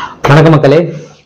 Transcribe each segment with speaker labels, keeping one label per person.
Speaker 1: வணக்கம் மக்களே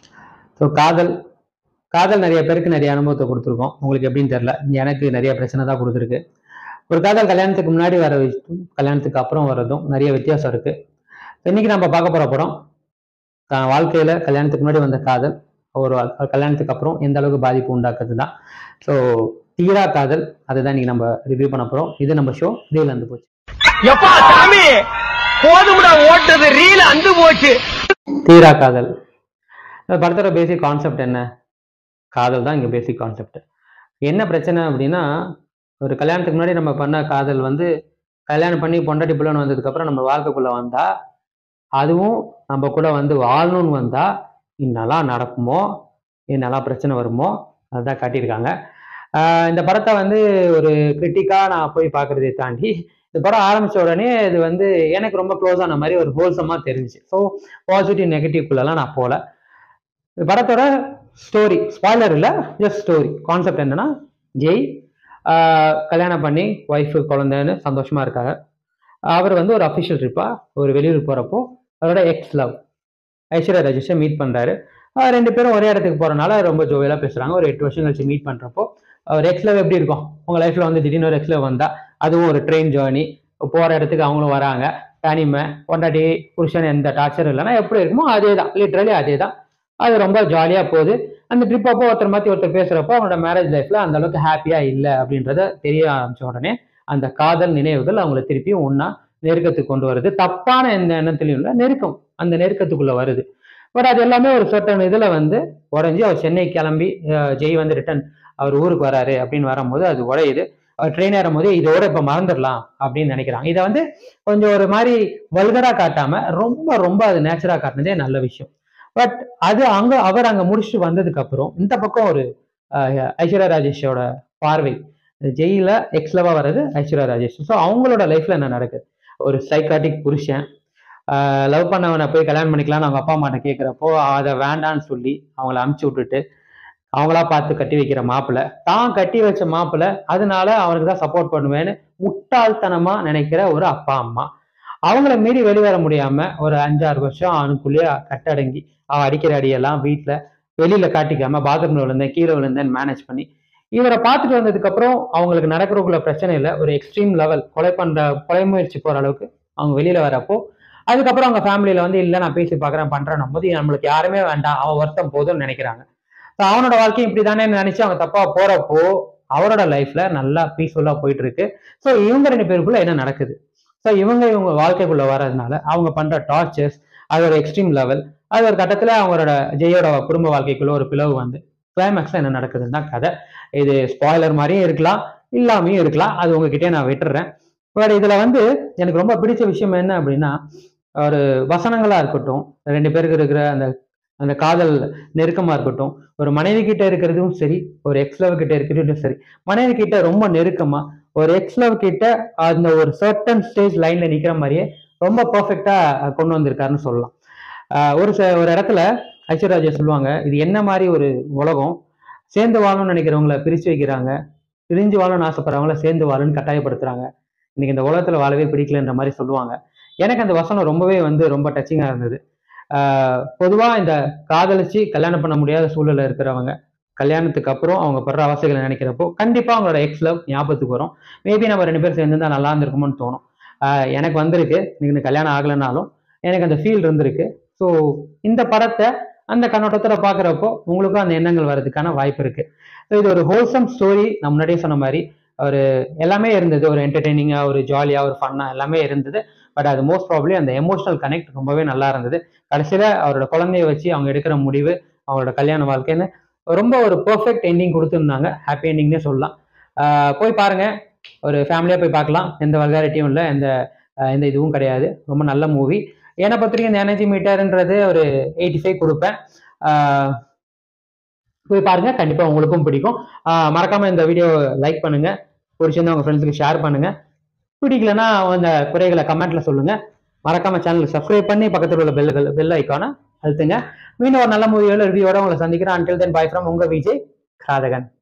Speaker 1: ஸோ காதல் காதல் நிறைய பேருக்கு நிறைய அனுபவத்தை கொடுத்துருக்கோம் உங்களுக்கு எப்படின்னு தெரியல எனக்கு நிறைய பிரச்சனை தான் கொடுத்துருக்கு ஒரு காதல் கல்யாணத்துக்கு முன்னாடி வர விஷயம் கல்யாணத்துக்கு அப்புறம் வர்றதும் நிறைய வித்தியாசம் இருக்கு இன்னைக்கு நம்ம பார்க்க போற படம் தான் வாழ்க்கையில கல்யாணத்துக்கு முன்னாடி வந்த காதல் ஒரு கல்யாணத்துக்கு அப்புறம் எந்த அளவுக்கு பாதிப்பு உண்டாக்குது தான் ஸோ தீரா காதல் அதுதான் இன்னைக்கு நம்ம ரிவ்யூ பண்ண போறோம் இது நம்ம ஷோ ரீல் வந்து போச்சு
Speaker 2: எப்பா சாமி போதும்டா ஓட்டது ரீல் அந்து போச்சு
Speaker 1: தீரா காதல் இந்த படத்தோட பேசிக் கான்செப்ட் என்ன காதல் தான் இங்கே பேசிக் கான்செப்ட் என்ன பிரச்சனை அப்படின்னா ஒரு கல்யாணத்துக்கு முன்னாடி நம்ம பண்ண காதல் வந்து கல்யாணம் பண்ணி பொண்டாட்டி பிள்ளைன்னு வந்ததுக்கப்புறம் நம்ம வாழ்க்கைக்குள்ளே வந்தா அதுவும் நம்ம கூட வந்து வாழணும்னு வந்தா என்னெல்லாம் நடக்குமோ என்னெல்லாம் பிரச்சனை வருமோ அதுதான் காட்டியிருக்காங்க ஆஹ் இந்த படத்தை வந்து ஒரு கிரிட்டிக்காக நான் போய் பார்க்குறதை தாண்டி இந்த படம் ஆரம்பிச்ச உடனே இது வந்து எனக்கு ரொம்ப க்ளோஸ் ஆன மாதிரி ஒரு ஹோல்சமாக தெரிஞ்சுச்சு ஸோ பாசிட்டிவ் நெகட்டிவ்குள்ளெல்லாம் நான் போகல இந்த படத்தோட ஸ்டோரி ஸ்பாய்லர் இல்லை ஜஸ்ட் ஸ்டோரி கான்செப்ட் என்னன்னா ஜெய் ஆஹ் கல்யாணம் பண்ணி ஒய்ஃபு குழந்தைன்னு சந்தோஷமா இருக்காங்க அவர் வந்து ஒரு அஃபிஷியல் ட்ரிப்பாக ஒரு வெளியூர் போகிறப்போ அவரோட எக்ஸ் லவ் ஐஸ்வர்யா ராஜேஷை மீட் பண்ணுறாரு ரெண்டு பேரும் ஒரே இடத்துக்கு போகிறனால ரொம்ப ஜோவியலாக பேசுகிறாங்க ஒரு எட்டு வருஷம் கழிச்சு மீட் பண்ணுறப்போ ஒரு எக்ஸ் லவ் எப்படி இருக்கும் உங்கள் லைஃப்பில் வந்து திடீர்னு ஒரு எக்ஸ் லவ் வந்தால் அதுவும் ஒரு ட்ரெயின் ஜேர்னி போகிற இடத்துக்கு அவங்களும் வராங்க தனிமை பொண்டாட்டி புருஷன் எந்த டார்ச்சரும் இல்லைன்னா எப்படி இருக்குமோ அதே தான் லிட்ரலி அதே தான் அது ரொம்ப ஜாலியாக போகுது அந்த ட்ரிப் அப்போ ஒருத்தர் மாற்றி ஒருத்தர் பேசுகிறப்போ அவனோட மேரேஜ் லைஃப்பில் அந்த அளவுக்கு ஹாப்பியாக இல்லை அப்படின்றத தெரிய ஆரம்பிச்ச உடனே அந்த காதல் நினைவுகள் அவங்கள திருப்பியும் ஒன்றா நெருக்கத்துக்கு கொண்டு வருது தப்பான எந்த எண்ணத்துலையும் இல்லை நெருக்கம் அந்த நெருக்கத்துக்குள்ளே வருது பட் அது எல்லாமே ஒரு சர்டன் இதில் வந்து உடஞ்சி அவர் சென்னை கிளம்பி அஹ், ஜெய் வந்து ரிட்டன் அவர் ஊருக்கு வராரு அப்படின்னு வரும்போது அது உடையுது அவர் ட்ரெயின் ஏறும்போது இதோட இப்போ மறந்துடலாம் அப்படின்னு நினைக்கிறாங்க இதை வந்து கொஞ்சம் ஒரு மாதிரி வல்கரா காட்டாம ரொம்ப ரொம்ப அது நேச்சரா காட்டினதே நல்ல விஷயம் பட் அது அங்க அவர் அங்க முடிச்சுட்டு வந்ததுக்கு அப்புறம் இந்த பக்கம் ஒரு அஹ், ஐஸ்வர்யா ராஜேஷோட பார்வை ஜெயில எக்ஸ்லவா வர்றது ஐஸ்வர்யா ராஜேஷ் ஸோ அவங்களோட லைஃப்ல என்ன நடக்குது ஒரு சைக்காட்டிக் புருஷன் லவ் பண்ணவனை போய் கல்யாணம் பண்ணிக்கலாம்னு அவங்க அப்பா அம்மாட்ட கேட்குறப்போ அதை வேண்டான்னு சொல்லி அவங்கள அமுச்சு விட்டுட்டு அவங்களா பார்த்து கட்டி வைக்கிற மாப்பிள்ளை தான் கட்டி வச்ச மாப்பிள்ளை அதனால அவனுக்கு தான் சப்போர்ட் பண்ணுவேன்னு முட்டாள்தனமா நினைக்கிற ஒரு அப்பா அம்மா அவங்கள மீறி வெளிவர முடியாம ஒரு அஞ்சாறு வருஷம் அவனுக்குள்ளேயே கட்டடங்கி அவன் அடிக்கிற அடியெல்லாம் வீட்டுல வெளியில காட்டிக்காம பாத்ரூம்ல விழுந்தேன் கீழே விழுந்தேன் மேனேஜ் பண்ணி இவரை பார்த்துட்டு வந்ததுக்கு அப்புறம் அவங்களுக்கு நடக்கிறக்குள்ள பிரச்சனை இல்லை ஒரு எக்ஸ்ட்ரீம் லெவல் கொலை பண்ற கொலை முயற்சி போற அளவுக்கு அவங்க வெளியில வரப்போ அதுக்கப்புறம் அவங்க ஃபேமிலியில வந்து இல்லை நான் பேசி பார்க்கறேன் பண்றேன் போது நம்மளுக்கு யாருமே வேண்டாம் அவன் வருத்தம் போதும்னு நினைக்கிறாங்க ஸோ அவனோட வாழ்க்கையும் இப்படி தானே நினைச்சு அவங்க தப்பா போறப்போ அவரோட லைஃப்ல நல்லா பீஸ்ஃபுல்லா போயிட்டு இருக்கு ஸோ இவங்க ரெண்டு பேருக்குள்ள என்ன நடக்குது ஸோ இவங்க இவங்க வாழ்க்கைக்குள்ள வர்றதுனால அவங்க பண்ற டார்ச்சர்ஸ் அது ஒரு எக்ஸ்ட்ரீம் லெவல் அது ஒரு கட்டத்துல அவங்களோட ஜெயோட குடும்ப வாழ்க்கைக்குள்ள ஒரு பிளவு வந்து கிளைமேக்ஸ்ல என்ன நடக்குதுன்னு தான் கதை இது ஸ்பாய்லர் மாதிரியும் இருக்கலாம் இல்லாமையும் இருக்கலாம் அது உங்ககிட்டயே நான் விட்டுறேன் பட் இதுல வந்து எனக்கு ரொம்ப பிடிச்ச விஷயம் என்ன அப்படின்னா ஒரு வசனங்களா இருக்கட்டும் ரெண்டு பேருக்கு இருக்கிற அந்த அந்த காதல் நெருக்கமா இருக்கட்டும் ஒரு மனைவி கிட்ட இருக்கிறதும் சரி ஒரு எக்ஸ் லவ் கிட்ட இருக்கிறதும் சரி மனைவி கிட்ட ரொம்ப நெருக்கமா ஒரு எக்ஸ் லவ் கிட்ட அந்த ஒரு சர்டன் ஸ்டேஜ் லைன்ல நிக்கிற மாதிரியே ரொம்ப பர்ஃபெக்டா கொண்டு வந்திருக்காருன்னு சொல்லலாம் ஆஹ் ஒரு ச ஒரு இடத்துல ஐஸ்வர்யாஜா சொல்லுவாங்க இது என்ன மாதிரி ஒரு உலகம் சேர்ந்து வாழணும்னு நினைக்கிறவங்கள பிரிச்சு வைக்கிறாங்க பிரிஞ்சு வாழணும்னு ஆசைப்படுறவங்கள சேர்ந்து வாழணும்னு கட்டாயப்படுத்துறாங்க இன்னைக்கு இந்த உலகத்துல வாழவே பிடிக்கலன்ற மாதிரி சொல்லுவாங்க எனக்கு அந்த வசனம் ரொம்பவே வந்து ரொம்ப டச்சிங்கா இருந்தது ஆஹ் பொதுவா இந்த காதலிச்சு கல்யாணம் பண்ண முடியாத சூழல்ல இருக்கிறவங்க கல்யாணத்துக்கு அப்புறம் அவங்க படுற அவசைகளை நினைக்கிறப்போ கண்டிப்பா அவங்களோட எக்ஸ் லவ் ஞாபகத்துக்கு வரும் மேபி நம்ம ரெண்டு பேரும் சேர்ந்து நல்லா இருந்திருக்குமோன்னு தோணும் ஆஹ் எனக்கு வந்திருக்கு எனக்கு கல்யாணம் ஆகலைனாலும் எனக்கு அந்த ஃபீல் இருந்திருக்கு ஸோ இந்த படத்தை அந்த கண்ணோட்டத்துல பாக்குறப்போ உங்களுக்கும் அந்த எண்ணங்கள் வர்றதுக்கான வாய்ப்பு இருக்கு ஸோ இது ஒரு ஹோல்சம் ஸ்டோரி நான் முன்னாடியே சொன்ன மாதிரி ஒரு எல்லாமே இருந்தது ஒரு என்டர்டெய்னிங்கா ஒரு ஜாலியா ஒரு ஃபன்னா எல்லாமே இருந்தது பட் அது மோஸ்ட் ப்ராப்ளி அந்த எமோஷனல் கனெக்ட் ரொம்பவே நல்லா இருந்தது கடைசியில அவரோட குழந்தைய வச்சு அவங்க எடுக்கிற முடிவு அவங்களோட கல்யாண வாழ்க்கைன்னு ரொம்ப ஒரு பெர்ஃபெக்ட் எண்டிங் கொடுத்துருந்தாங்க ஹாப்பி எண்டிங்னே சொல்லலாம் ஆஹ் போய் பாருங்க ஒரு ஃபேமிலியா போய் பார்க்கலாம் எந்த வல்காரிட்டியும் இல்லை எந்த ஆஹ் எந்த இதுவும் கிடையாது ரொம்ப நல்ல மூவி என்னை பொறுத்தவரைக்கும் இந்த எனர்ஜி மீட்டர்ன்றது ஒரு எயிட்டி ஃபைவ் கொடுப்பேன் ஆஹ் போய் பாருங்க கண்டிப்பா உங்களுக்கும் பிடிக்கும் ஆஹ் மறக்காம இந்த வீடியோ லைக் பண்ணுங்க பிடிச்சிருந்தா உங்க ஃப்ரெண்ட்ஸுக்கு ஷேர் பண்ணுங்க பிடிக்கலன்னா அந்த குறைகளை கமெண்ட்ல சொல்லுங்க மறக்காம சேனலுக்கு சப்ஸ்கிரைப் பண்ணி பக்கத்தில் உள்ள பெல் பெல் ஐக்கானை அழுத்துங்க மீண்டும் ஒரு நல்ல மூவியோட ரிவ்யூவோட உங்களை சந்திக்கிறேன் அன்டில் தென் பை ஃப்ரம் உங்க விஜய் காதகன்